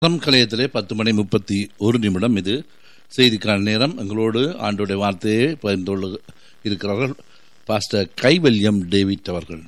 நம் கலையத்திலே பத்து மணி முப்பத்தி ஒரு நிமிடம் இது செய்திக்கான நேரம் எங்களோடு ஆண்டோடைய வார்த்தையை பகிர்ந்து கொள்ள இருக்கிறார்கள் பாஸ்டர் கைவல்யம் டேவிட் அவர்கள்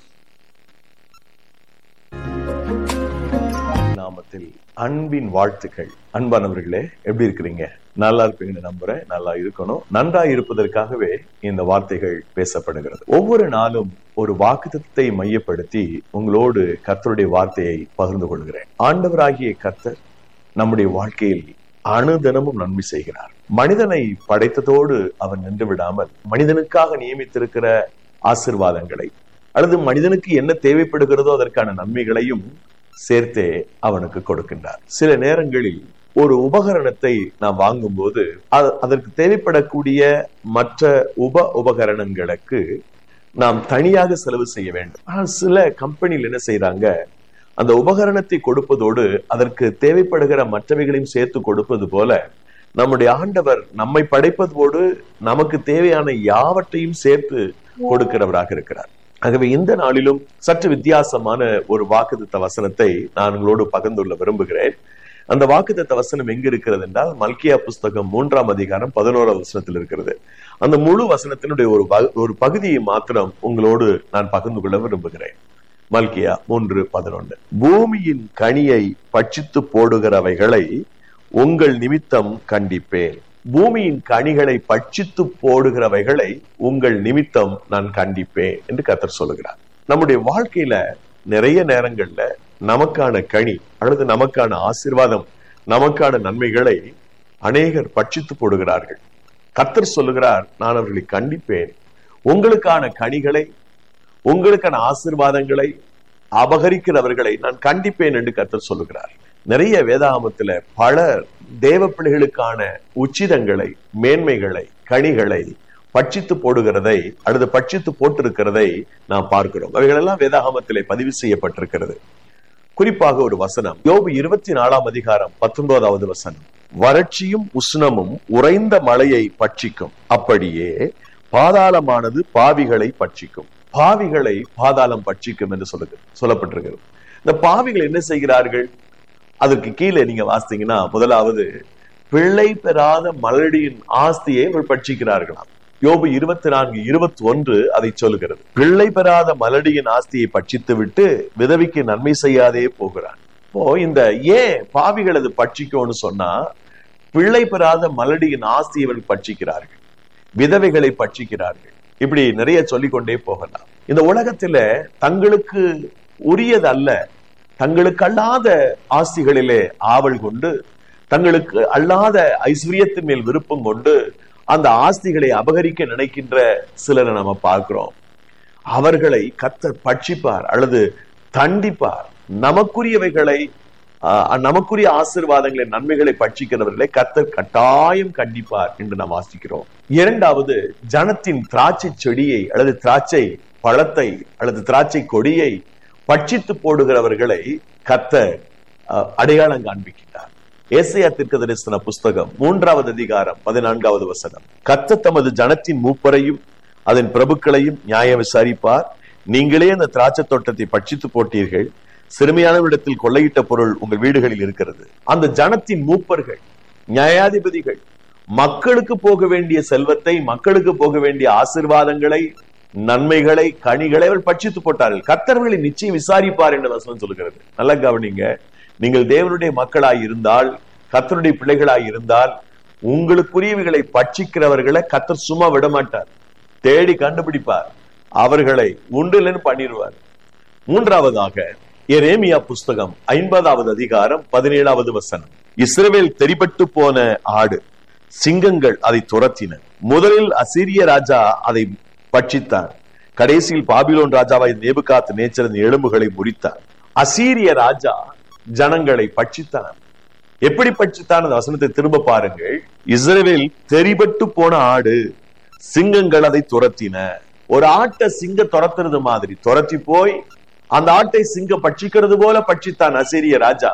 நாமத்தில் அன்பின் வாழ்த்துக்கள் அன்பானவர்களே எப்படி இருக்கிறீங்க நல்லா இருப்பீங்கன்னு நம்புறேன் நல்லா இருக்கணும் நன்றா இருப்பதற்காகவே இந்த வார்த்தைகள் பேசப்படுகிறது ஒவ்வொரு நாளும் ஒரு வாக்குத்தத்தை மையப்படுத்தி உங்களோடு கர்த்தருடைய வார்த்தையை பகிர்ந்து கொள்கிறேன் ஆண்டவராகிய கர்த்தர் நம்முடைய வாழ்க்கையில் அணுதினமும் நன்மை செய்கிறார் மனிதனை படைத்ததோடு அவன் நின்று விடாமல் மனிதனுக்காக நியமித்திருக்கிற ஆசிர்வாதங்களை அல்லது மனிதனுக்கு என்ன தேவைப்படுகிறதோ அதற்கான நன்மைகளையும் சேர்த்தே அவனுக்கு கொடுக்கின்றார் சில நேரங்களில் ஒரு உபகரணத்தை நாம் வாங்கும்போது அ- அதற்கு தேவைப்படக்கூடிய மற்ற உப உபகரணங்களுக்கு நாம் தனியாக செலவு செய்ய வேண்டும் ஆனால் சில கம்பெனியில் என்ன செய்றாங்க அந்த உபகரணத்தை கொடுப்பதோடு அதற்கு தேவைப்படுகிற மற்றவைகளையும் சேர்த்து கொடுப்பது போல நம்முடைய ஆண்டவர் நம்மை படைப்பதோடு நமக்கு தேவையான யாவற்றையும் சேர்த்து கொடுக்கிறவராக இருக்கிறார் ஆகவே இந்த நாளிலும் சற்று வித்தியாசமான ஒரு வாக்குத்தத்த வசனத்தை நான் உங்களோடு பகிர்ந்துள்ள விரும்புகிறேன் அந்த வாக்குத்தத்த வசனம் எங்க இருக்கிறது என்றால் மல்கியா புஸ்தகம் மூன்றாம் அதிகாரம் பதினோராம் வசனத்தில் இருக்கிறது அந்த முழு வசனத்தினுடைய ஒரு பகு- ஒரு பகுதியை மாத்திரம் உங்களோடு நான் பகிர்ந்து கொள்ள விரும்புகிறேன் மல்கியா மூன்று பதினொன்று பூமியின் கனியை பட்சித்து போடுகிறவைகளை உங்கள் நிமித்தம் கண்டிப்பேன் பூமியின் கனிகளை பட்சித்து போடுகிறவைகளை உங்கள் நிமித்தம் நான் கண்டிப்பேன் என்று கர்த்தர் சொல்லுகிறார் நம்முடைய வாழ்க்கையில நிறைய நேரங்கள்ல நமக்கான கனி அல்லது நமக்கான ஆசீர்வாதம் நமக்கான நன்மைகளை அநேகர் பட்சித்து போடுகிறார்கள் கர்த்தர் சொல்லுகிறார் நான் அவர்களை கண்டிப்பேன் உங்களுக்கான கனிகளை உங்களுக்கான ஆசீர்வாதங்களை அபகரிக்கிறவர்களை நான் கண்டிப்பேன் என்று கர்த்தர் சொல்லுகிறார் நிறைய வேதாகமத்துல பல தேவ பிள்ளைகளுக்கான உச்சிதங்களை மேன்மைகளை கனிகளை பட்சித்து போடுகிறதை அல்லது பட்சித்து போட்டிருக்கிறதை நாம் பார்க்கிறோம் அவைகளெல்லாம் வேதாகமத்திலே பதிவு செய்யப்பட்டிருக்கிறது குறிப்பாக ஒரு வசனம் யோபு இருபத்தி நாலாம் அதிகாரம் பத்தொன்பதாவது வசனம் வறட்சியும் உஷ்ணமும் உறைந்த மழையை பட்சிக்கும் அப்படியே பாதாளமானது பாவிகளை பட்சிக்கும் பாவிகளை பாதாளம் பட்சிக்கும் என்று சொல்லுங்க சொல்லப்பட்டிருக்கிறது இந்த பாவிகள் என்ன செய்கிறார்கள் அதற்கு கீழே நீங்க வாசித்தீங்கன்னா முதலாவது பிள்ளை பெறாத மலடியின் ஆஸ்தியை இவர்கள் பட்சிக்கிறார்களாம் யோபு இருபத்தி நான்கு இருபத்தி ஒன்று அதை சொல்லுகிறது பிள்ளை பெறாத மலடியின் ஆஸ்தியை பட்சித்து விட்டு விதவிக்கு நன்மை செய்யாதே போகிறான் இப்போ இந்த ஏன் பாவிகள் அது பட்சிக்கும்னு சொன்னா பிள்ளை பெறாத மலடியின் ஆஸ்தியை இவர்கள் பட்சிக்கிறார்கள் விதவைகளை பட்சிக்கிறார்கள் இப்படி நிறைய சொல்லிக்கொண்டே போகலாம் இந்த உலகத்துல தங்களுக்கு உரியது அல்ல தங்களுக்கு அல்லாத ஆஸ்திகளிலே ஆவல் கொண்டு தங்களுக்கு அல்லாத ஐஸ்வர்யத்தின் மேல் விருப்பம் கொண்டு அந்த ஆஸ்திகளை அபகரிக்க நினைக்கின்ற சிலரை நம்ம பார்க்கிறோம் அவர்களை கத்தர் பட்சிப்பார் அல்லது தண்டிப்பார் நமக்குரியவைகளை ஆஹ், நமக்குரிய ஆசீர்வாதங்களை நன்மைகளை பட்சிக்கிறவர்களை கத்தர் கட்டாயம் கண்டிப்பார் என்று நாம் வாசிக்கிறோம் இரண்டாவது ஜனத்தின் திராட்சை செடியை அல்லது திராட்சை பழத்தை அல்லது திராட்சை கொடியை பட்சித்து போடுகிறவர்களை கத்தர் ஆஹ், அடையாளம் காண்பிக்கிறார் ஏசையா தீர்க்கதரிசன புஸ்தகம் மூன்றாவது அதிகாரம் பதினான்காவது வசனம் கத்த தமது ஜனத்தின் மூப்பரையும் அதன் பிரபுக்களையும் நியாயம் விசாரிப்பார் நீங்களே அந்த திராட்சை தோட்டத்தை பட்சித்து போட்டீர்கள் சிறுமியானவரிடத்தில் கொள்ளையிட்ட பொருள் உங்கள் வீடுகளில் இருக்கிறது அந்த ஜனத்தின் மூப்பர்கள் நியாயாதிபதிகள் மக்களுக்கு போக வேண்டிய செல்வத்தை மக்களுக்கு போக வேண்டிய ஆசிர்வாதங்களை நன்மைகளை கனிகளை அவர் பட்சித்து போட்டார்கள் கர்த்தர்களை நிச்சயம் விசாரிப்பார் என்று வசனம் சொல்கிறது நல்லா கவனிங்க நீங்கள் தேவனுடைய மக்களாய் இருந்தால் கர்த்தருடைய பிள்ளைகளாய் இருந்தால் உங்களுக்குரியவைகளை பட்சிக்கிறவர்களை கர்த்தர் சும்மா விட மாட்டார் தேடி கண்டுபிடிப்பார் அவர்களை உண்டுலன்னு பண்ணிடுவார் மூன்றாவதாக எரேமியா புஸ்தகம் ஐம்பதாவது அதிகாரம் பதினேழாவது வசனம் இஸ்ரவேல் தெரிபட்டு போன ஆடு சிங்கங்கள் அதை துரத்தின முதலில் அசீரிய ராஜா அதை பட்சித்தார் கடைசியில் பாபிலோன் ராஜாவாய் நேபுகாத் நேச்சரின் எலும்புகளை முறித்தார் அசீரிய ராஜா ஜனங்களை பட்சித்தார் எப்படி பட்சித்தான் அந்த வசனத்தை திரும்ப பாருங்கள் இஸ்ரவேல் தெரிபட்டு போன ஆடு சிங்கங்கள் அதை துரத்தின ஒரு ஆட்டை சிங்க துரத்துறது மாதிரி துரத்தி போய் அந்த ஆட்டை சிங்க பட்சிக்கிறது போல பட்சித்தான் அசீரிய ராஜா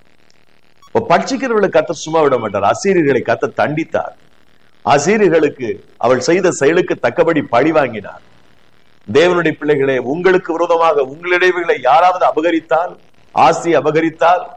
இப்ப பட்சிக்கிறவர்களை கத்த சும்மா விட மாட்டார் அசீரியர்களை கத்த தண்டித்தார் அசீரியர்களுக்கு அவள் செய்த செயலுக்கு தக்கபடி பழி வாங்கினார் தேவனுடைய பிள்ளைகளே உங்களுக்கு விரோதமாக உங்களுடையவைகளை யாராவது அபகரித்தால் ஆசி அபகரித்தால்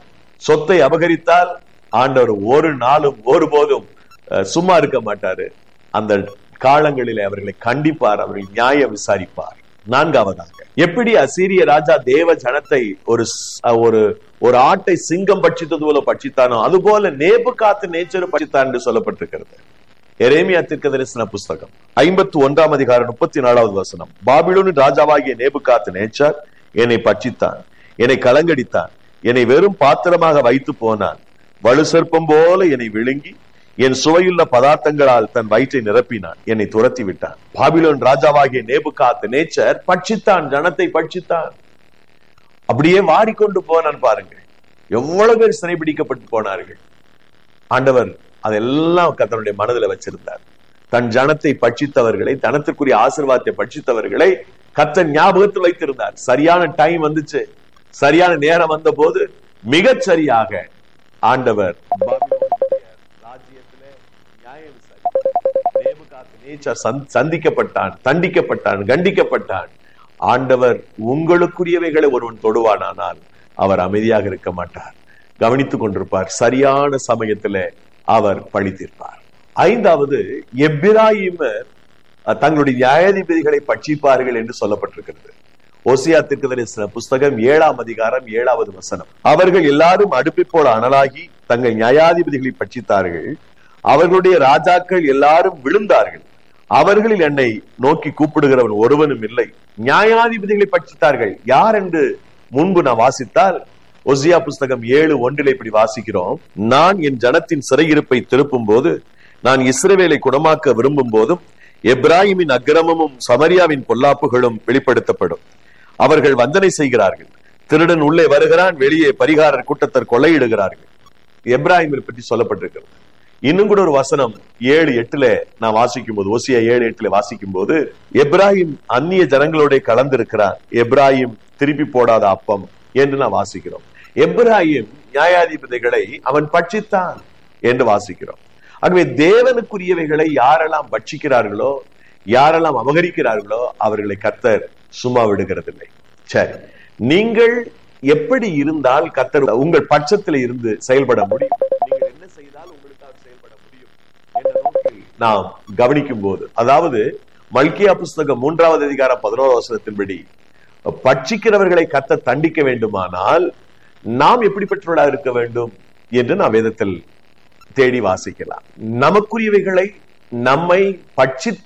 சொத்தை அபகரித்தால் ஆண்டவர் ஒரு நாளும் ஒருபோதும் அஹ், சும்மா இருக்க மாட்டாரு அந்த காலங்களிலே அவர்களை கண்டிப்பார் அவர்கள் நியாயம் விசாரிப்பார் நான்காவதாக எப்படி அசீரிய ராஜா தேவ ஜனத்தை ஒரு ஸ்- ஒரு ஒரு ஆட்டை சிங்கம் பட்சித்தது போல பட்சித்தானோ அதுபோல நேபு காத்து நேச்சர் பட்சித்தான் என்று சொல்லப்பட்டிருக்கிறது எரேமியா தீர்க்க தரிசன புஸ்தகம் ஐம்பத்தி ஒன்றாம் அதிகாரம் முப்பத்தி நாலாவது வசனம் பாபிலோனின் ராஜாவாகிய நேபுகாத்து நேச்சார் என்னை பட்சித்தான் என்னை கலங்கடித்தான் என்னை வெறும் பாத்திரமாக வைத்து போனான் வலு சர்ப்பம் போல என்னை விழுங்கி என் சுவையுள்ள பதார்த்தங்களால் தன் வயிற்றை நிரப்பினான் என்னை துரத்தி விட்டான் பாபிலோன் ராஜாவாகிய நேபுகாத்து நேச்சர் பட்சித்தான் ஜனத்தை பட்சித்தான் அப்படியே வாரிக்கொண்டு போனான் பாருங்க எவ்வளவு பேர் சிறைபிடிக்கப்பட்டு போனார்கள் ஆண்டவர் அதெல்லாம் கத்தனுடைய மனதில் வச்சிருந்தார் தன் ஜனத்தை பட்சித்தவர்களை தனத்திற்குரிய ஆசீர்வாதத்தை பட்சித்தவர்களை கத்தன் ஞாபகத்தில் வைத்திருந்தார் சரியான டைம் வந்துச்சு சரியான நேரம் வந்த போது மிகச் சரியாக ஆண்டவர் பாபிலோனுடைய ராஜ்யத்திலே நியாயம் விசாரித்தார். நேபுகாத்நேச்சர் சந்த்- சந்திக்கப்பட்டான் தண்டிக்கப்பட்டான் கண்டிக்கப்பட்டான் ஆண்டவர் உங்களுக்குரியவைகளை ஒருவன் தொடுவானானால் அவர் அமைதியாக இருக்க மாட்டார் கவனித்துக் கொண்டிருப்பார் சரியான சமயத்திலே அவர் பழி தீர்ப்பார் ஐந்தாவது எப்பிராயிமர் அஹ், தங்களுடைய நியாயாதிபதிகளை பட்சிப்பார்கள் என்று சொல்லப்பட்டிருக்கிறது ஓசியா தீர்க்கதரிசன புஸ்தகம் ஏழாம் அதிகாரம் ஏழாவது வசனம் அவர்கள் எல்லாரும் அடுப்பை போல அனலாகி தங்கள் நியாயாதிபதிகளை பட்சித்தார்கள் அவர்களுடைய ராஜாக்கள் எல்லாரும் விழுந்தார்கள் அவர்களில் என்னை நோக்கி கூப்பிடுகிறவன் ஒருவனும் இல்லை நியாயாதிபதிகளை பட்சித்தார்கள் யார் என்று முன்பு நான் வாசித்தால் ஒசியா புஸ்தகம் ஏழு ஒன்றில் இப்படி வாசிக்கிறோம் நான் என் ஜனத்தின் சிறையிருப்பை திருப்பும் போது நான் இஸ்ரவேலை குணமாக்க விரும்பும் போதும் எப்ராஹிமின் அக்கிரமமும் சமரியாவின் பொல்லாப்புகளும் வெளிப்படுத்தப்படும் அவர்கள் வந்தனை செய்கிறார்கள் திருடன் உள்ளே வருகிறான் வெளியே பரிகாரர் கூட்டத்தர் கொள்ளையிடுகிறார்கள் எப்ராஹிமை பற்றி சொல்லப்பட்டிருக்கிறது இன்னும் கூட ஒரு வசனம் ஏழு எட்டுல நான் வாசிக்கும் போது ஓசியா ஏழு எட்டுல வாசிக்கும் போது எப்ராஹிம் அந்நிய ஜனங்களோட கலந்திருக்கிறார் எப்ராஹிம் திருப்பி போடாத அப்பம் என்று நான் வாசிக்கிறோம் எப்ராஹிம் நியாயாதிபதிகளை அவன் பட்சித்தான் என்று வாசிக்கிறோம் ஆகவே தேவனுக்குரியவைகளை யாரெல்லாம் பட்சிக்கிறார்களோ யாரெல்லாம் அபகரிக்கிறார்களோ அவர்களை கர்த்தர் சும்மா விடுகிறதில்லை சரி நீங்கள் எப்படி இருந்தால் கர்த்தர் உங்கள் பட்சத்தில் இருந்து செயல்பட முடியும் நீங்கள் என்ன செய்தால் உங்களுக்காக செயல்பட முடியும் என்ற நோக்கில் நாம் கவனிக்கும் போது அதாவது மல்கியா புஸ்தகம் மூன்றாவது அதிகாரம் பதினோரு வசனத்தின்படி பட்சிக்கிறவர்களை கத்த தண்டிக்க வேண்டுமானால் நாம் எப்படிப்பட்டவர்களாக இருக்க வேண்டும் என்று நாம் வேதத்தில் தேடி வாசிக்கலாம் நமக்குரியவைகளை நம்மை பட்சித்த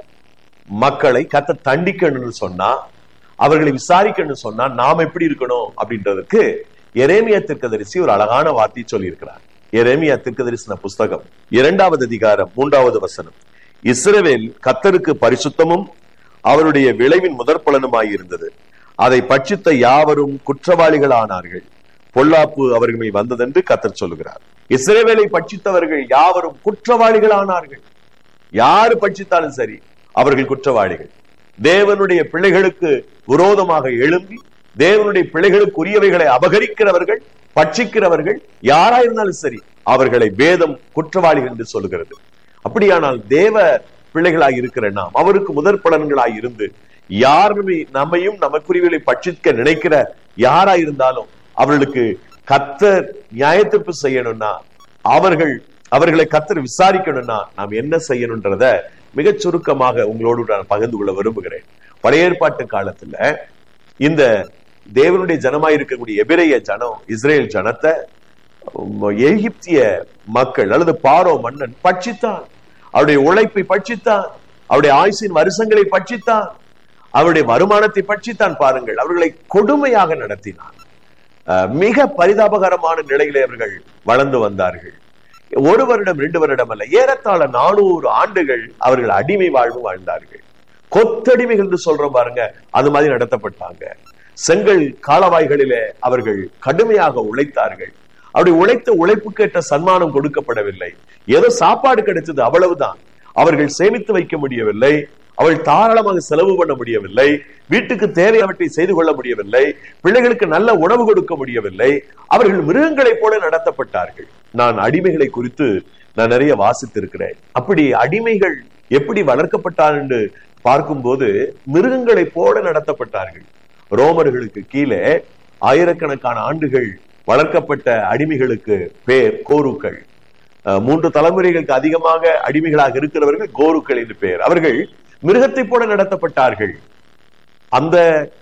மக்களை கத்த தண்டிக்கணும்னு சொன்னா அவர்களை விசாரிக்கணும்னு சொன்னா நாம் எப்படி இருக்கணும் அப்படின்றதுக்கு எரேமியா தீர்க்கதரிசி ஒரு அழகான வார்த்தை சொல்லியிருக்கிறார் எரேமியா தீர்க்கதரிசன புஸ்தகம் இரண்டாவது அதிகாரம் மூன்றாவது வசனம் இஸ்ரவேல் கத்தருக்கு பரிசுத்தமும் அவருடைய விளைவின் முதற் பலனுமாயிருந்தது அதை பட்சித்த யாவரும் குற்றவாளிகளானார்கள் பொல்லாப்பு அவர்கள் மேல் வந்ததென்று கத்தர் சொல்லுகிறார் இஸ்ரவேலை பட்சித்தவர்கள் யாவரும் குற்றவாளிகளானார்கள் யாரு பட்சித்தாலும் சரி அவர்கள் குற்றவாளிகள் தேவனுடைய பிள்ளைகளுக்கு விரோதமாக எழும்பி தேவனுடைய பிள்ளைகளுக்கு உரியவைகளை அபகரிக்கிறவர்கள் பட்சிக்கிறவர்கள் யாரா இருந்தாலும் சரி அவர்களை வேதம் குற்றவாளிகள் என்று சொல்லுகிறது அப்படியானால் தேவ பிள்ளைகளாய் இருக்கிற நாம் அவருக்கு முதற் பலன்களாய் இருந்து யாருமே நம்மையும் நமக்குரியவர்களை பட்சிக்க நினைக்கிற யாரா இருந்தாலும் அவர்களுக்கு கத்தர் நியாயத்தீர்ப்பு செய்யணும்னா அவர்கள் அவர்களை கத்தர் விசாரிக்கணும்னா நாம் என்ன செய்யணும்ன்றத மிகச் சுருக்கமாக உங்களோடு நான் பகிர்ந்து கொள்ள விரும்புகிறேன் பழைய ஏற்பாட்டு காலத்துல இந்த தேவனுடைய ஜனமாய் இருக்கக்கூடிய எபிரேய ஜனம் இஸ்ரேல் ஜனத்தை உம், எகிப்திய மக்கள் அல்லது பாரோ மன்னன் பட்சித்தான் அவருடைய உழைப்பை பட்சித்தான் அவருடைய ஆயுசின் வருஷங்களை பட்சித்தான் அவருடைய வருமானத்தை பட்சித்தான் பாருங்கள் அவர்களை கொடுமையாக நடத்தினான் அஹ், மிக பரிதாபகரமான நிலையிலே அவர்கள் வளர்ந்து வந்தார்கள் ஒரு வருடம் ரெண்டு வருடம் அல்ல ஏறத்தாழ நானூறு ஆண்டுகள் அவர்கள் அடிமை வாழ்வு வாழ்ந்தார்கள் கொத்தடிமைகள் என்று சொல்றோம் பாருங்க அது மாதிரி நடத்தப்பட்டாங்க செங்கல் காலவாய்களிலே அவர்கள் கடுமையாக உழைத்தார்கள் அப்படி உழைத்த உழைப்புக்கேற்ற சன்மானம் கொடுக்கப்படவில்லை ஏதோ சாப்பாடு கிடைச்சது அவ்வளவுதான் அவர்கள் சேமித்து வைக்க முடியவில்லை அவள் தாராளமாக செலவு பண்ண முடியவில்லை வீட்டுக்கு தேவையானவற்றை செய்து கொள்ள முடியவில்லை பிள்ளைகளுக்கு நல்ல உணவு கொடுக்க முடியவில்லை அவர்கள் மிருகங்களைப் போல நடத்தப்பட்டார்கள் நான் அடிமைகளை குறித்து நான் நிறைய வாசித்திருக்கிறேன் அப்படி அடிமைகள் எப்படி வளர்க்கப்பட்டார் என்று பார்க்கும்போது மிருகங்களைப் போல நடத்தப்பட்டார்கள் ரோமர்களுக்கு கீழே ஆயிரக்கணக்கான ஆண்டுகள் வளர்க்கப்பட்ட அடிமைகளுக்கு பேர் கோருக்கள் அஹ், மூன்று தலைமுறைகளுக்கு அதிகமாக அடிமைகளாக இருக்கிறவர்கள் கோருக்கள் என்று பெயர் அவர்கள் மிருகத்தை போல நடத்தப்பட்டார்கள் அந்த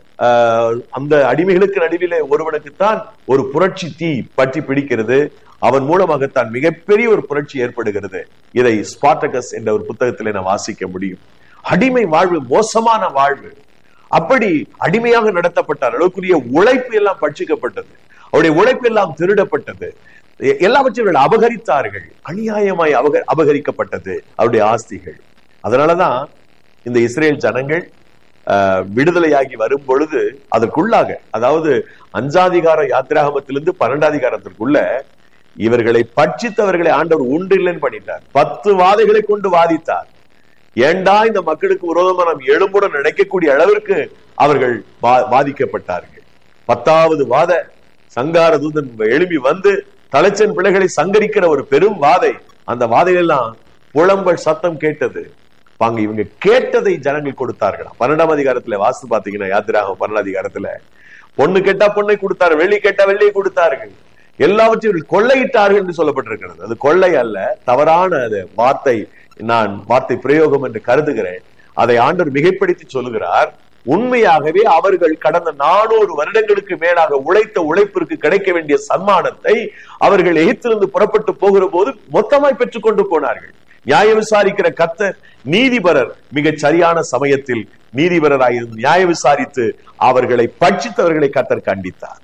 அஹ், அந்த அடிமைகளுக்கு நடுவிலே ஒருவனுக்குத்தான் ஒரு புரட்சி தீ பற்றி பிடிக்கிறது அவன் மூலமாகத்தான் மிகப்பெரிய ஒரு புரட்சி ஏற்படுகிறது இதை ஸ்பாட்டகஸ் என்ற ஒரு புத்தகத்திலே நான் வாசிக்க முடியும் அடிமை வாழ்வு மோசமான வாழ்வு அப்படி அடிமையாக நடத்தப்பட்டார் அளவுக்குரிய உழைப்பு எல்லாம் பட்சிக்கப்பட்டது அவருடைய உழைப்பு எல்லாம் திருடப்பட்டது எ- எல்லாவற்றையும் இவர்கள் அபகரித்தார்கள் அநியாயமாய் அபக அபகரிக்கப்பட்டது அவருடைய ஆஸ்திகள் அதனாலதான் இந்த இஸ்ரேல் ஜனங்கள் ஆஹ், விடுதலையாகி வரும் பொழுது அதற்குள்ளாக அதாவது அஞ்சாதிகார யாத்திராகமத்திலிருந்து பன்னெண்டாதிகாரத்திற்குள்ள இவர்களை பட்சித்தவர்களை ஆண்டவர் உண்டில்லைன்னு பண்ணிட்டார் பத்து வாதைகளை கொண்டு வாதித்தார் ஏண்டா இந்த மக்களுக்கு விரோதமா நாம் எழும்புடன் நினைக்கக்கூடிய அளவிற்கு அவர்கள் வா- வாதிக்கப்பட்டார்கள் பத்தாவது வாத சங்கார தூதன் எழும்பி வந்து தலைச்சன் பிள்ளைகளை சங்கரிக்கிற ஒரு பெரும் வாதை அந்த வாதையெல்லாம் புலம்பல் சத்தம் கேட்டது வாங்க இவங்க கேட்டதை ஜனங்கள் கொடுத்தார்களாம் பன்னெண்டாம் அதிகாரத்துல வாஸ்து பாத்தீங்கன்னா யாத்திராக பன்னெண்டாம் அதிகாரத்துல பொண்ணு கேட்டா பொண்ணை கொடுத்தார் வெள்ளி கேட்டா வெள்ளியை கொடுத்தார்கள் எல்லாவற்றையும் இவர்கள் கொள்ளையிட்டார்கள் என்று சொல்லப்பட்டிருக்கிறது அது கொள்ளை அல்ல தவறான அது வார்த்தை நான் வார்த்தை பிரயோகம் என்று கருதுகிறேன் அதை ஆண்டவர் மிகைப்படுத்தி சொல்லுகிறார் உண்மையாகவே அவர்கள் கடந்த நானூறு வருடங்களுக்கு மேலாக உழைத்த உழைப்பிற்கு கிடைக்க வேண்டிய சன்மானத்தை அவர்கள் எகிப்திலிருந்து புறப்பட்டு போகிற போது மொத்தமாய் பெற்றுக் கொண்டு போனார்கள் நியாயம் விசாரிக்கிற கத்தர் நீதிபரர் மிகச் சரியான சமயத்தில் நீதிபரராயிருந்து நியாய விசாரித்து அவர்களை பட்சித்தவர்களை கத்தர் கண்டித்தார்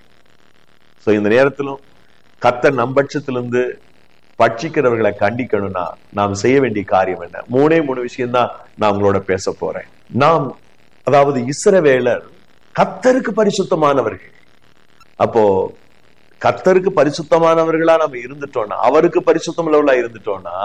சோ இந்த நேரத்திலும் கத்தர் நம்பட்சத்திலிருந்து பட்சிக்கிறவர்களை கண்டிக்கணும்னா நாம் செய்ய வேண்டிய காரியம் என்ன மூணே மூணு விஷயம் தான் நான் உங்களோட பேச போறேன் நாம் அதாவது இஸ்ரவேலர் கத்தருக்கு பரிசுத்தமானவர்கள் அப்போ கத்தருக்கு பரிசுத்தமானவர்களா நம்ம இருந்துட்டோம்னா அவருக்கு பரிசுத்தம் உள்ளவர்களா இருந்துட்டோம்னா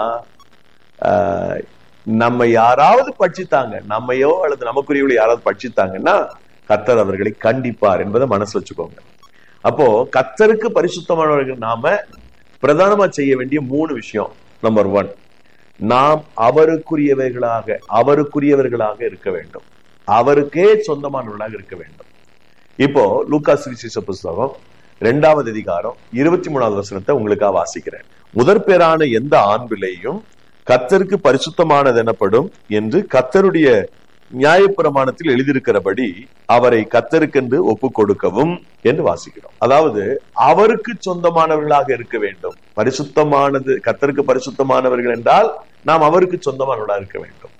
ஆஹ், நம்ம யாராவது பட்சித்தாங்க நம்மையோ அல்லது நமக்குரியவளை யாராவது பட்சித்தாங்கன்னா கத்தர் அவர்களை கண்டிப்பார் என்பதை மனசு வச்சுக்கோங்க அப்போ கத்தருக்கு பரிசுத்தமானவர்கள் நாம பிரதானமா செய்ய வேண்டிய மூணு விஷயம் நம்பர் ஒன் நாம் அவருக்குரியவர்களாக அவருக்குரியவர்களாக இருக்க வேண்டும் அவருக்கே சொந்தமானவர்களாக இருக்க வேண்டும் இப்போ லூக்கா சுவிசேஷ புஸ்தகம் இரண்டாவது அதிகாரம் இருபத்தி மூணாவது வசனத்தை உங்களுக்காக வாசிக்கிறேன் முதற் பேரான எந்த ஆண் பிள்ளையும் கத்தருக்கு பரிசுத்தமானது எனப்படும் என்று கத்தருடைய நியாயப்பிரமாணத்தில் எழுதியிருக்கிறபடி அவரை கத்தருக்கென்று ஒப்பு கொடுக்கவும் என்று வாசிக்கிறோம் அதாவது அவருக்கு சொந்தமானவர்களாக இருக்க வேண்டும் பரிசுத்தமானது கத்தருக்கு பரிசுத்தமானவர்கள் என்றால் நாம் அவருக்கு சொந்தமானவர்களாக இருக்க வேண்டும்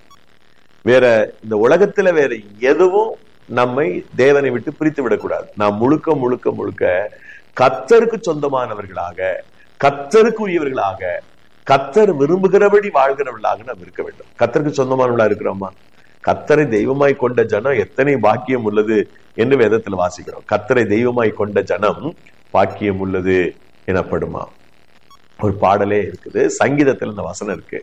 வேற இந்த உலகத்துல வேற எதுவும் நம்மை தேவனை விட்டு பிரித்து விடக்கூடாது நாம் முழுக்க முழுக்க முழுக்க கத்தருக்கு சொந்தமானவர்களாக கத்தருக்கு உரியவர்களாக கத்தர் விரும்புகிறபடி வாழ்கிறவர்களாக நாம் இருக்க வேண்டும் கத்தருக்கு சொந்தமானவர்களா இருக்கிறோமா கத்தரை தெய்வமாய் கொண்ட ஜனம் எத்தனை பாக்கியம் உள்ளது என்று வேதத்துல வாசிக்கிறோம் கத்தரை தெய்வமாய் கொண்ட ஜனம் பாக்கியம் உள்ளது எனப்படுமா ஒரு பாடலே இருக்குது சங்கீதத்துல இந்த வசனம் இருக்கு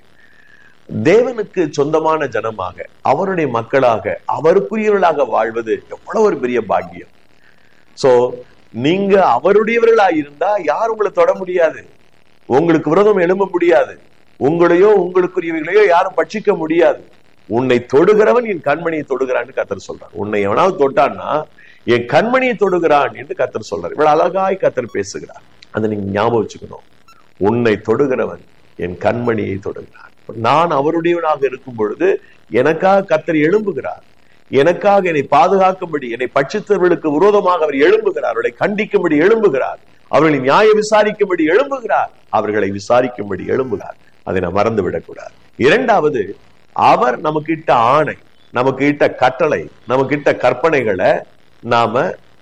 தேவனுக்கு சொந்தமான ஜனமாக அவருடைய மக்களாக அவருக்குரியவர்களாக வாழ்வது எவ்வளவு ஒரு பெரிய பாக்கியம் சோ நீங்க அவருடையவர்களா இருந்தா யார் உங்களை தொட முடியாது உங்களுக்கு விரோதம் எழும்ப முடியாது உங்களையோ உங்களுக்குரியவர்களையோ யாரும் பட்சிக்க முடியாது உன்னை தொடுகிறவன் என் கண்மணியை தொடுகிறான்னு கத்தர் சொல்றார் உன்னை எவனாவது தொட்டான்னா என் கண்மணியை தொடுகிறான் என்று கத்தர் சொல்றார் இவ்வளவு அழகாய் கத்தர் பேசுகிறார் அதை நீங்க ஞாபகம் வச்சுக்கணும் உன்னை தொடுகிறவன் என் கண்மணியை தொடுகிறான் நான் அவருடையவனாக இருக்கும் பொழுது எனக்காக கத்தர் எழும்புகிறார் எனக்காக என்னை பாதுகாக்கும்படி என்னை பட்சித்தவர்களுக்கு விரோதமாக அவர் எழும்புகிறார் அவர்களை கண்டிக்கும்படி எழும்புகிறார் அவர்களை நியாய விசாரிக்கும்படி எழும்புகிறார் அவர்களை விசாரிக்கும்படி எழும்புகிறார் அதை நான் மறந்து விடக்கூடாது இரண்டாவது அவர் நமக்கு இட்ட ஆணை நமக்கு இட்ட கட்டளை நமக்கு இட்ட கற்பனைகளை நாம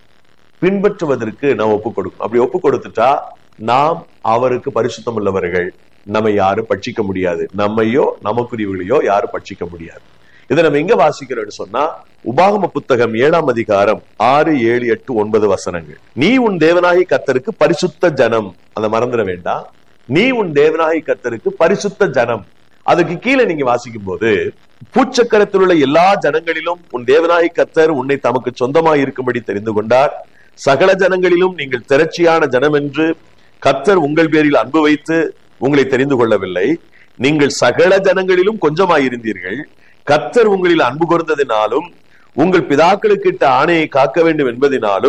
பின்பற்றுவதற்கு நாம் ஒப்பு கொடுக்கணும் அப்படி ஒப்பு கொடுத்துட்டா நாம் அவருக்கு பரிசுத்தம் உள்ளவர்கள் நம்ம யாரும் பட்சிக்க முடியாது நம்மையோ நமக்குரியவர்களையோ யாரும் பட்சிக்க முடியாது இதை நம்ம எங்க வாசிக்கிறோம்னு சொன்னா உபாகம புத்தகம் ஏழாம் அதிகாரம் ஆறு ஏழு எட்டு ஒன்பது வசனங்கள் நீ உன் தேவனாகி கத்தருக்கு பரிசுத்த ஜனம் அதை மறந்துட வேண்டாம் நீ உன் தேவனாகி கத்தருக்கு பரிசுத்த ஜனம் அதுக்கு கீழே நீங்க வாசிக்கும் போது பூச்சக்கரத்தில் உள்ள எல்லா ஜனங்களிலும் உன் தேவனாகி கத்தர் உன்னை தமக்கு சொந்தமாய் இருக்கும்படி தெரிந்து கொண்டார் சகல ஜனங்களிலும் நீங்கள் திரட்சியான ஜனம் என்று கத்தர் உங்கள் பேரில் அன்பு வைத்து உங்களை தெரிந்து கொள்ளவில்லை நீங்கள் சகல ஜனங்களிலும் கொஞ்சமாயிருந்தீர்கள் கத்தர் உங்களில் அன்பு கூர்ந்ததினாலும் உங்கள் பிதாக்களுக்கு இட்ட ஆணையை காக்க வேண்டும் என்பதினாலும்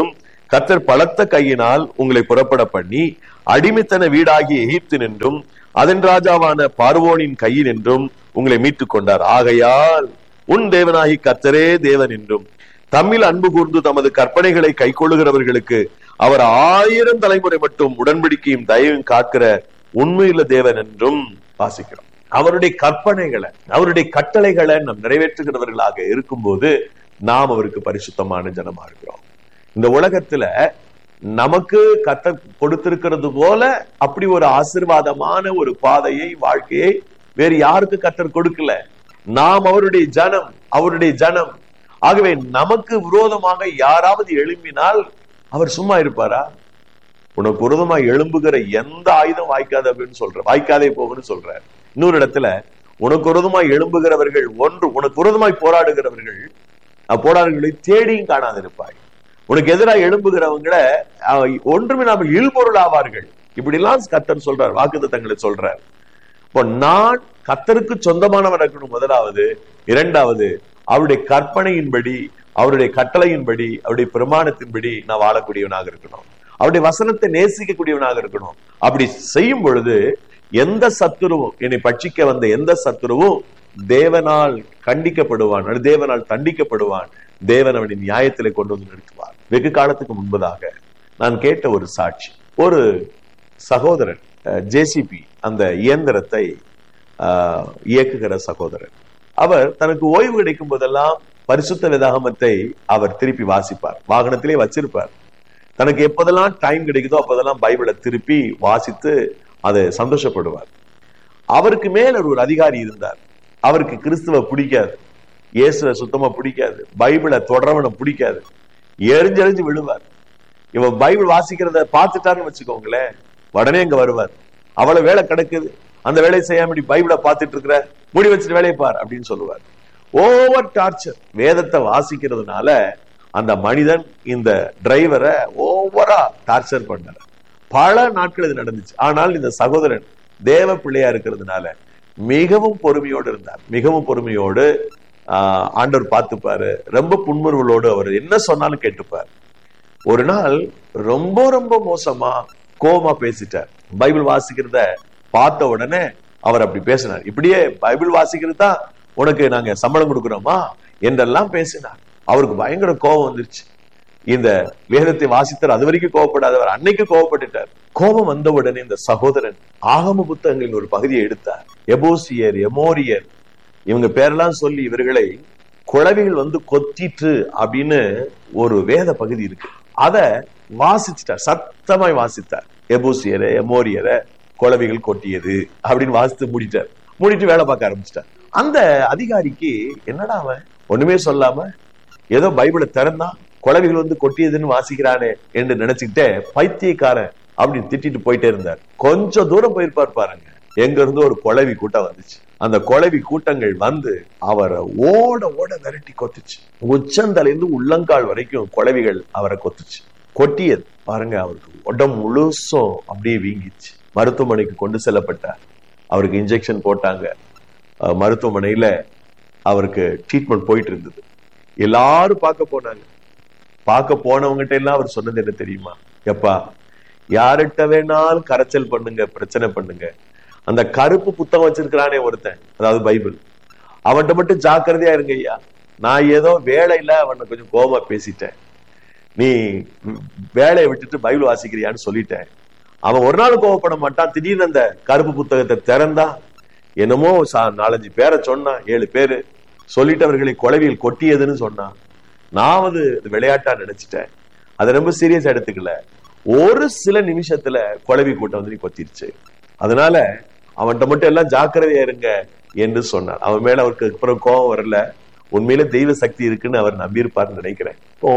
கர்த்தர் பலத்த கையினால் உங்களை புறப்பட பண்ணி அடிமைத்தன வீடாகிய எகிப்து நின்றும் அதன் ராஜாவான பார்வோனின் கையில் என்றும் உங்களை மீட்டுக் கொண்டார் ஆகையால் உன் தேவனாகி கர்த்தரே தேவன் என்றும் தம்மில் அன்பு கூர்ந்து தமது கற்பனைகளை கைக்கொள்ளுகிறவர்களுக்கு அவர் ஆயிரம் தலைமுறை மட்டும் உடன்படிக்கையும் தயவும் காக்கிற உண்மையுள்ள தேவன் என்றும் வாசிக்கிறோம் அவருடைய கற்பனைகளை அவருடைய கட்டளைகளை நாம் நிறைவேற்றுகிறவர்களாக இருக்கும்போது நாம் அவருக்கு பரிசுத்தமான ஜனமா இருக்கிறோம் இந்த உலகத்துல நமக்கு கத்த கொடுத்திருக்கிறது போல அப்படி ஒரு ஆசிர்வாதமான ஒரு பாதையை வாழ்க்கையை வேறு யாருக்கு கத்தர் கொடுக்கல நாம் அவருடைய ஜனம் அவருடைய ஜனம் ஆகவே நமக்கு விரோதமாக யாராவது எழும்பினால் அவர் சும்மா இருப்பாரா உனக்கு விரோதமா எழும்புகிற எந்த ஆயுதம் வாய்க்காது அப்படின்னு சொல்ற வாய்க்காதே போகுன்னு சொல்ற இன்னொரு இடத்துல உனக்கு விரோதமா எழும்புகிறவர்கள் ஒன்று உனக்கு விரோதமாய் போராடுகிறவர்கள் போராடுகளை தேடியும் காணாதிருப்பாய் உனக்கு எதிராக எழும்புகிறவங்களை ஒன்றுமே நாம இல்பொருள் ஆவார்கள் இப்படி எல்லாம் கத்தர் சொல்றார் வாக்குத்தங்களை சொல்றார் இப்போ நான் கத்தருக்கு சொந்தமானவர் இருக்கணும் முதலாவது இரண்டாவது அவருடைய கற்பனையின்படி அவருடைய கட்டளையின்படி அவருடைய பிரமாணத்தின்படி நான் வாழக்கூடியவனாக இருக்கணும் அவருடைய வசனத்தை நேசிக்கக்கூடியவனாக இருக்கணும் அப்படி செய்யும் பொழுது எந்த சத்துருவும் என்னை பட்சிக்க வந்த எந்த சத்துருவும் தேவனால் கண்டிக்கப்படுவான் தேவனால் தண்டிக்கப்படுவான் தேவன் அவனின் நியாயத்திலே கொண்டு வந்து நிறுத்துவார் வெகு காலத்துக்கு முன்பதாக நான் கேட்ட ஒரு சாட்சி ஒரு சகோதரன் ஜேசிபி அந்த இயந்திரத்தை இயக்குகிற சகோதரன் அவர் தனக்கு ஓய்வு கிடைக்கும் போதெல்லாம் பரிசுத்த வேதாகமத்தை அவர் திருப்பி வாசிப்பார் வாகனத்திலே வச்சிருப்பார் தனக்கு எப்போதெல்லாம் டைம் கிடைக்குதோ அப்போதெல்லாம் பைபிளை திருப்பி வாசித்து அதை சந்தோஷப்படுவார் அவருக்கு மேல ஒரு அதிகாரி இருந்தார் அவருக்கு கிறிஸ்துவ பிடிக்காது இயேசுவ சுத்தமா பிடிக்காது பைபிளை தொடரவனை பிடிக்காது எரிஞ்செறிஞ்சு விழுவார் இவன் பைபிள் வாசிக்கிறத பார்த்துட்டாருன்னு வச்சுக்கோங்களேன் உடனே இங்க வருவார் அவ்வளவு வேலை கிடக்குது அந்த வேலையை செய்யாம பைபிளை பார்த்துட்டு இருக்கிற முடி வச்சுட்டு வேலையை பார் அப்படின்னு சொல்லுவார் ஓவர் டார்ச்சர் வேதத்தை வாசிக்கிறதுனால அந்த மனிதன் இந்த டிரைவரை ஓவரா டார்ச்சர் பண்ணார் பல நாட்கள் இது நடந்துச்சு ஆனால் இந்த சகோதரன் தேவ பிள்ளையா இருக்கிறதுனால மிகவும் பொறுமையோடு இருந்தார் மிகவும் பொறுமையோடு ஆஹ் ஆண்டவர் பார்த்துப்பாரு ரொம்ப புன்முறுவலோடு அவர் என்ன சொன்னாலும் கேட்டுப்பார் ஒரு நாள் ரொம்ப ரொம்ப மோசமா கோபமா பேசிட்டார் பைபிள் வாசிக்கிறத பார்த்த உடனே அவர் அப்படி பேசினார் இப்படியே பைபிள் வாசிக்கிறது தான் உனக்கு நாங்க சம்பளம் கொடுக்கிறோமா என்றெல்லாம் பேசினார் அவருக்கு பயங்கர கோபம் வந்துருச்சு இந்த வேதத்தை வாசித்தார் அது வரைக்கும் கோவப்படாதவர் அன்னைக்கு கோவப்பட்டுட்டார் கோபம் வந்த உடனே இந்த சகோதரன் ஆகம புத்தகங்களின் ஒரு பகுதியை எடுத்தார் எபோசியர் எமோரியர் இவங்க பேரெல்லாம் சொல்லி இவர்களை குழவிகள் வந்து கொத்திட்டு அப்படின்னு ஒரு வேத பகுதி இருக்கு அத வாசிச்சிட்டார் சத்தமாய் வாசித்தார் எபூசியரை எமோரியரை குழவிகள் கொட்டியது அப்படின்னு வாசித்து மூடிட்டார் மூடிட்டு வேலை பார்க்க ஆரம்பிச்சிட்டார் அந்த அதிகாரிக்கு என்னடா அவன் ஒண்ணுமே சொல்லாம ஏதோ பைபிளை திறந்தா குழவிகள் வந்து கொட்டியதுன்னு வாசிக்கிறானே என்று நினைச்சுக்கிட்டே பைத்தியக்காரன் அப்படின்னு திட்டிட்டு போயிட்டே இருந்தார் கொஞ்சம் தூரம் போயிருப்பார் பாருங்க எங்க இருந்து ஒரு குழவி கூட்டம் வந்துச்சு அந்த குழவி கூட்டங்கள் வந்து அவரை ஓட ஓட விரட்டி கொத்துச்சு உச்சந்தலைந்து உள்ளங்கால் வரைக்கும் குழவிகள் அவரை கொத்துச்சு கொட்டியது பாருங்க அவருக்கு உடம்பு முழுசும் அப்படியே வீங்கிச்சு மருத்துவமனைக்கு கொண்டு செல்லப்பட்டார் அவருக்கு இன்ஜெக்ஷன் போட்டாங்க மருத்துவமனையில அவருக்கு ட்ரீட்மெண்ட் போயிட்டு இருந்தது எல்லாரும் பார்க்க போனாங்க பார்க்க போனவங்ககிட்ட எல்லாம் அவர் சொன்னது என்ன தெரியுமா எப்பா யார்கிட்ட வேணாலும் கரைச்சல் பண்ணுங்க பிரச்சனை பண்ணுங்க அந்த கருப்பு புத்தகம் வச்சிருக்கிறானே ஒருத்தன் அதாவது பைபிள் அவன்கிட்ட மட்டும் ஜாக்கிரதையா இருங்க ஐயா நான் ஏதோ வேலையில அவனை கொஞ்சம் கோபமா பேசிட்டேன் நீ வேலையை விட்டுட்டு பைபிள் வாசிக்கிறியான்னு சொல்லிட்டேன் அவன் ஒரு நாள் கோவப்பட மாட்டான் திடீர்னு அந்த கருப்பு புத்தகத்தை திறந்தா என்னமோ நாலஞ்சு பேரை சொன்னான் ஏழு பேரு சொல்லிட்டு அவர்களை கொலவியில் கொட்டியதுன்னு சொன்னான் நான் வந்து விளையாட்டா நினைச்சிட்டேன் அதை ரொம்ப சீரியஸா எடுத்துக்கல ஒரு சில நிமிஷத்துல குழவி கூட்டம் வந்து நீ கொத்திருச்சு அதனால அவன்கிட்ட மட்டும் எல்லாம் ஜாக்கிரதையா இருங்க என்று சொன்னார் அவன் மேல அவருக்கு அப்புறம் கோபம் வரல உண்மையில தெய்வ சக்தி இருக்குன்னு அவர் நம்பியிருப்பார்னு நினைக்கிறேன் இப்போ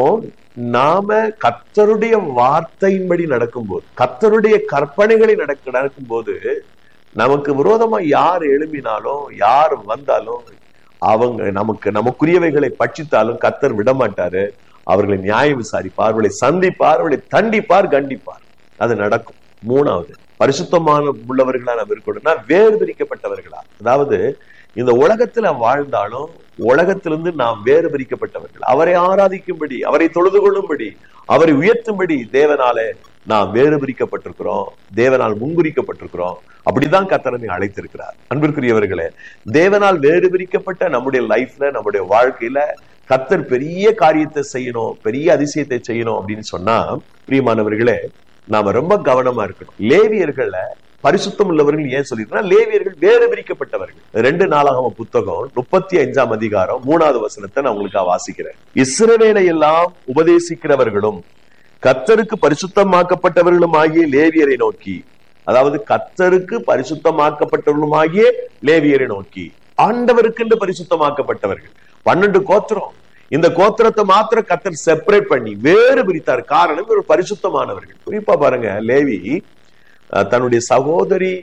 நாம கத்தருடைய வார்த்தையின்படி நடக்கும்போது கத்தருடைய கற்பனைகளை நடக்க நடக்கும்போது நமக்கு விரோதமா யார் எழும்பினாலும் யார் வந்தாலும் அவங்க நமக்கு நமக்குரியவைகளை பட்சித்தாலும் கத்தர் விடமாட்டாரு அவர்களை நியாயம் விசாரிப்பார் அவர்களை சந்திப்பார் அவர்களை தண்டிப்பார் கண்டிப்பார் அது நடக்கும் மூணாவது பரிசுத்தமான உள்ளவர்களா நாம் இருக்கணும்னா வேறு பிரிக்கப்பட்டவர்களா அதாவது இந்த உலகத்துல வாழ்ந்தாலும் உலகத்திலிருந்து நாம் வேறு பிரிக்கப்பட்டவர்கள் அவரை ஆராதிக்கும்படி அவரை தொழுது கொள்ளும்படி அவரை உயர்த்தும்படி தேவனாலே நாம் வேறு பிரிக்கப்பட்டிருக்கிறோம் தேவனால் முன்குறிக்கப்பட்டிருக்கிறோம் அப்படிதான் கத்தரனை அழைத்திருக்கிறார் அன்பிற்குரியவர்களே தேவனால் வேறு பிரிக்கப்பட்ட நம்முடைய லைஃப்ல நம்முடைய வாழ்க்கையில கத்தர் பெரிய காரியத்தை செய்யணும் பெரிய அதிசயத்தை செய்யணும் அப்படின்னு சொன்னா பிரியமானவர்களே நாம ரொம்ப கவனமா இருக்கணும் லேவியர்கள்ல பரிசுத்தம் உள்ளவர்கள் ஏன் சொல்லிருக்கா லேவியர்கள் வேறு பிரிக்கப்பட்டவர்கள் ரெண்டு நாளாகம புத்தகம் முப்பத்தி அஞ்சாம் அதிகாரம் மூணாவது வசனத்தை நான் உங்களுக்கு வாசிக்கிறேன் இஸ்ரவேலை எல்லாம் உபதேசிக்கிறவர்களும் கத்தருக்கு பரிசுத்தமாக்கப்பட்டவர்களும் ஆகிய லேவியரை நோக்கி அதாவது கத்தருக்கு பரிசுத்தமாக்கப்பட்டவர்களும் ஆகிய லேவியரை நோக்கி ஆண்டவருக்கென்று பரிசுத்தமாக்கப்பட்டவர்கள் பன்னெண்டு கோத்திரம் இந்த கோத்திரத்தை மாத்திரம் கத்தர் செப்பரேட் பண்ணி வேறு பிரித்தார் காரணம் ஒரு பரிசுத்தமானவர்கள் குறிப்பா பாருங்க லேவி அஹ், தன்னுடைய சகோதரி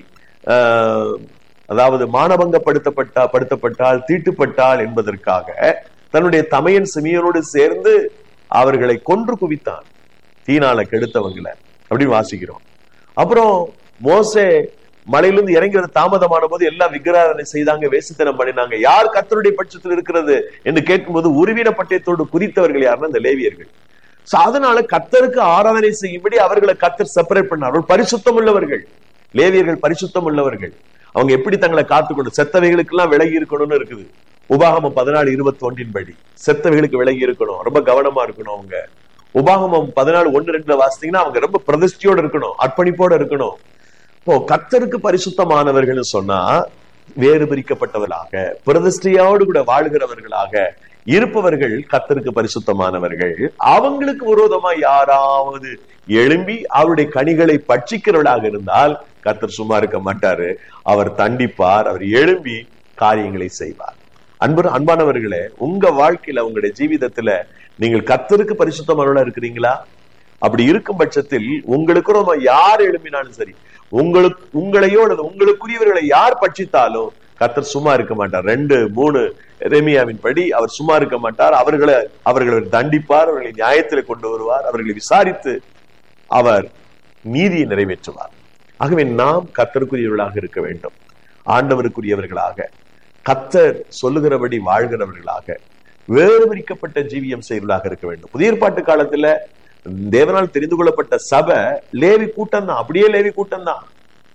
அஹ், அதாவது மானபங்கப்படுத்தப்பட்டா படுத்தப்பட்டால் தீட்டுப்பட்டாள் என்பதற்காக தன்னுடைய தமையன் சிமியனோடு சேர்ந்து அவர்களை கொன்று குவித்தான் தீனால கெடுத்தவங்களை அப்படின்னு வாசிக்கிறோம் அப்புறம் மோசே மலையிலிருந்து இறங்கிறது தாமதமான போது எல்லாம் விக்கிராதனை செய்தாங்க வேசித்தனம் பண்ணினாங்க யார் கத்தருடைய பட்சத்தில் இருக்கிறது என்று கேட்கும்போது உருவின பட்டயத்தோடு குறித்தவர்கள் யாருன்னா இந்த லேவியர்கள் So, அதனால கத்தருக்கு ஆராதனை செய்யும்படி அவர்களை கத்தர் செப்பரேட் பண்ணார் அவர்கள் பரிசுத்தம் உள்ளவர்கள் லேவியர்கள் பரிசுத்தம் உள்ளவர்கள் அவங்க எப்படி தங்களை காத்துக்கொண்டு செத்தவைகளுக்கெல்லாம் விலகி இருக்கணும்னு இருக்குது உபாகமம் பதினாலு இருபத்தி ஒன்றின் படி செத்தவைகளுக்கு விலகி இருக்கணும் ரொம்ப கவனமா இருக்கணும் அவங்க உபாகமம் பதினாலு ஒன்று ரெண்டுல வாசித்தீங்கன்னா அவங்க ரொம்ப பிரதிஷ்டியோட இருக்கணும் அர்ப்பணிப்போட இருக்கணும் இப்போ கத்தருக்கு பரிசுத்தமானவர்கள் சொன்னா வேறு பிரிக்கப்பட்டவர்களாக பிரதிஷ்டையோடு கூட வாழ்கிறவர்களாக இருப்பவர்கள் கத்தருக்கு பரிசுத்தமானவர்கள் அவங்களுக்கு விரோதமா யாராவது எழும்பி அவருடைய கனிகளை பட்சிக்கிறவர்களாக இருந்தால் கத்தர் சும்மா இருக்க மாட்டாரு அவர் தண்டிப்பார் அவர் எழும்பி காரியங்களை செய்வார் அன்பு அன்பானவர்களே உங்க வாழ்க்கையில உங்களுடைய ஜீவிதத்துல நீங்கள் கத்தருக்கு பரிசுத்தமானவர்களா இருக்கிறீங்களா அப்படி இருக்கும் பட்சத்தில் உங்களுக்கு ரொம்ப யார் எழுப்பினாலும் சரி உங்களுக்கு உங்களையோ அல்லது உங்களுக்குரியவர்களை யார் பட்சித்தாலும் கத்தர் சும்மா இருக்க மாட்டார் ரெண்டு மூணு ரெமியாவின் படி அவர் சும்மா இருக்க மாட்டார் அவர்களை அவர்களை தண்டிப்பார் அவர்களை நியாயத்தில் கொண்டு வருவார் அவர்களை விசாரித்து அவர் நீதியை நிறைவேற்றுவார் ஆகவே நாம் கத்தருக்குரியவர்களாக இருக்க வேண்டும் ஆண்டவருக்குரியவர்களாக கத்தர் சொல்லுகிறபடி வாழ்கிறவர்களாக வேறு பிரிக்கப்பட்ட ஜீவியம் செய்வர்களாக இருக்க வேண்டும் புதிய ஏற்பாட்டு காலத்துல தேவனால் தெரிந்து கொள்ளப்பட்ட சபை லேவி கூட்டம் தான் அப்படியே லேவி கூட்டம் தான்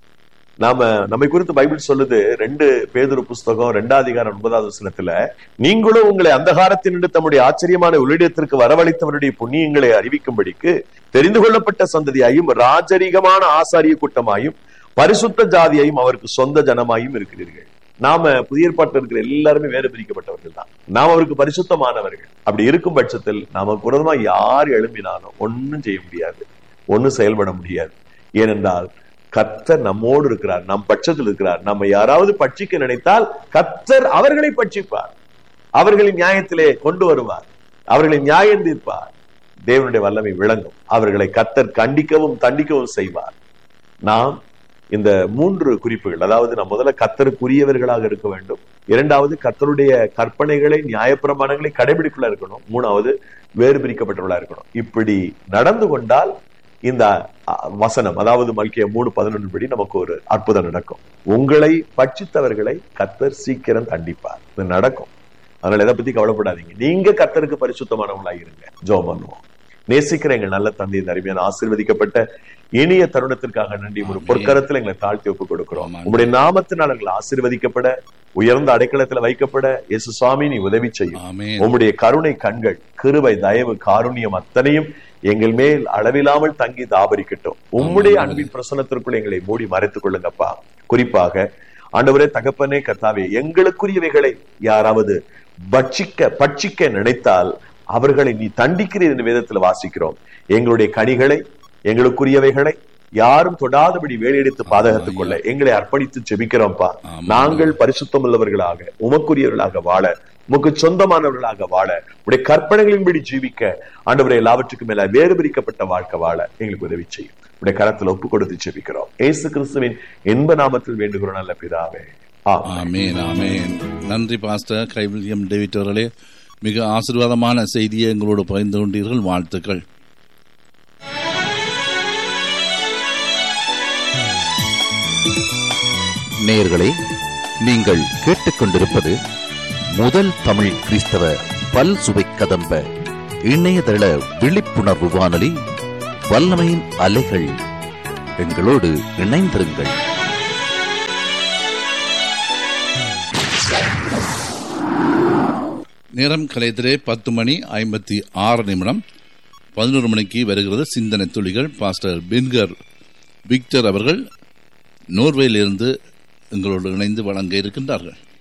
நாம நம்மை குறித்து பைபிள் சொல்லுது ரெண்டு பேதுரு புஸ்தகம் ரெண்டாவது அதிகாரம் ஒன்பதாவது வசனத்துல நீங்களும் உங்களை அந்தகாரத்தினின்று தம்முடைய ஆச்சரியமான உள்ளிடத்திற்கு வரவழைத்தவருடைய புண்ணியங்களை அறிவிக்கும்படிக்கு தெரிந்து கொள்ளப்பட்ட சந்ததியாயும் ராஜரீகமான ஆசாரிய கூட்டமாயும் பரிசுத்த ஜாதியாயும் அவருக்கு சொந்த ஜனமாயும் இருக்கிறீர்கள் நாம புதிய ஏற்பாட்டில் இருக்கிற எல்லாருமே வேறு பிரிக்கப்பட்டவர்கள் தான் நாம் அவருக்கு பரிசுத்தமானவர்கள் அப்படி இருக்கும் பட்சத்தில் நாம புரதமா யார் எழும்பினாலும் ஒன்னும் செய்ய முடியாது ஒன்னும் செயல்பட முடியாது ஏனென்றால் கத்தர் நம்மோடு இருக்கிறார் நம் பட்சத்தில் இருக்கிறார் நம்ம யாராவது பட்சிக்க நினைத்தால் கத்தர் அவர்களை பட்சிப்பார் அவர்களின் நியாயத்திலே கொண்டு வருவார் அவர்களை நியாயம் தீர்ப்பார் தேவனுடைய வல்லமை விளங்கும் அவர்களை கத்தர் கண்டிக்கவும் தண்டிக்கவும் செய்வார் நாம் இந்த மூன்று குறிப்புகள் அதாவது நாம் முதல்ல கத்தருக்குரியவர்களாக இருக்க வேண்டும் இரண்டாவது கத்தருடைய கற்பனைகளை நியாயப்பிரமாணங்களை கடைபிடிக்குள்ள இருக்கணும் மூணாவது வேறு பிரிக்கப்பட்டவர்களா இருக்கணும் இப்படி நடந்து கொண்டால் இந்த அஹ், வசனம் அதாவது மல்கிய மூணு பதினொன்று படி நமக்கு ஒரு அற்புதம் நடக்கும் உங்களை பட்சித்தவர்களை கத்தர் சீக்கிரம் தண்டிப்பார் இது நடக்கும் அதனால எதை பத்தி கவலைப்படாதீங்க நீங்க கத்தருக்கு பரிசுத்தமானவங்களா இருங்க ஜோம் பண்ணுவோம் நேசிக்கிற எங்கள் நல்ல தந்தை இந்த அருமையான ஆசீர்வதிக்கப்பட்ட இனிய தருணத்திற்காக நன்றி ஒரு பொற்கரத்துல எங்களை தாழ்த்தி ஒப்புக் கொடுக்கிறோம் ஆமாம். உங்களுடைய நாமத்தினால் எங்களை ஆசீர்வதிக்கப்பட உயர்ந்த அடைக்கலத்துல வைக்கப்பட இயேசு சுவாமி நீ உதவி செய்யும் ஆமென் உம்முடைய கருணை கண்கள் கிருபை தயவு காருண்யம் அத்தனையும் எங்கள் மேல் அளவில்லாமல் தங்கி தாபரிக்கட்டும் உம்முடைய அன்பின் பிரசனத்திற்குள் எங்களை மூடி மறைத்துக் கொள்ளுங்கப்பா குறிப்பாக ஆண்டவரே தகப்பனே கர்த்தாவே எங்களுக்குரியவைகளை யாராவது பட்சிக்க பட்சிக்க நினைத்தால் அவர்களை நீ தண்டிக்கிறீர் என்று வேதத்துல வாசிக்கிறோம் எங்களுடைய கனிகளை எங்களுக்குரியவைகளை யாரும் தொடாதபடி வேலையெடுத்து பாதகத்துக் கொள்ள எங்களை அர்ப்பணித்து ஜெபிக்கிறோம்ப்பா ஆமென். நாங்கள் பரிசுத்தம் உள்ளவர்களாக உமக்குரியவர்களாக வாழ உமக்கு சொந்தமானவர்களாக வாழ உடைய கற்பனைகளின்படி ஜீவிக்க ஆண்டவரை எல்லாவற்றுக்கும் மேல வேறு பிரிக்கப்பட்ட வாழ்க்கை வாழ எங்களுக்கு உதவி செய்யும் உடைய கரத்துல ஒப்பு கொடுத்து ஜெபிக்கிறோம் ஏசு கிறிஸ்துவின் இன்ப நாமத்தில் வேண்டுகிறோம் நல்ல பிதாவே ஆமென். ஆமேன் ஆமேன் நன்றி பாஸ்டர் கைவில்யம் டேவிட் அவர்களே மிக ஆசீர்வாதமான செய்தியை எங்களோடு பகிர்ந்து கொண்டீர்கள் வாழ்த்துக்கள் நேயர்களே நீங்கள் கேட்டுக்கொண்டிருப்பது முதல் தமிழ் கிறிஸ்தவ பல் சுவை கதம்ப இணையதள விழிப்புணர்வு வானொலி வல்லமையின் அலைகள் எங்களோடு இணைந்திருங்கள் நேரம் கலையத்திலே பத்து மணி ஐம்பத்தி ஆறு நிமிடம் பதினோரு மணிக்கு வருகிறது சிந்தனை துளிகள் பாஸ்டர் பின்கர் விக்டர் அவர்கள் நோர்வேயிலிருந்து எங்களோடு இணைந்து வழங்க இருக்கின்றார்கள்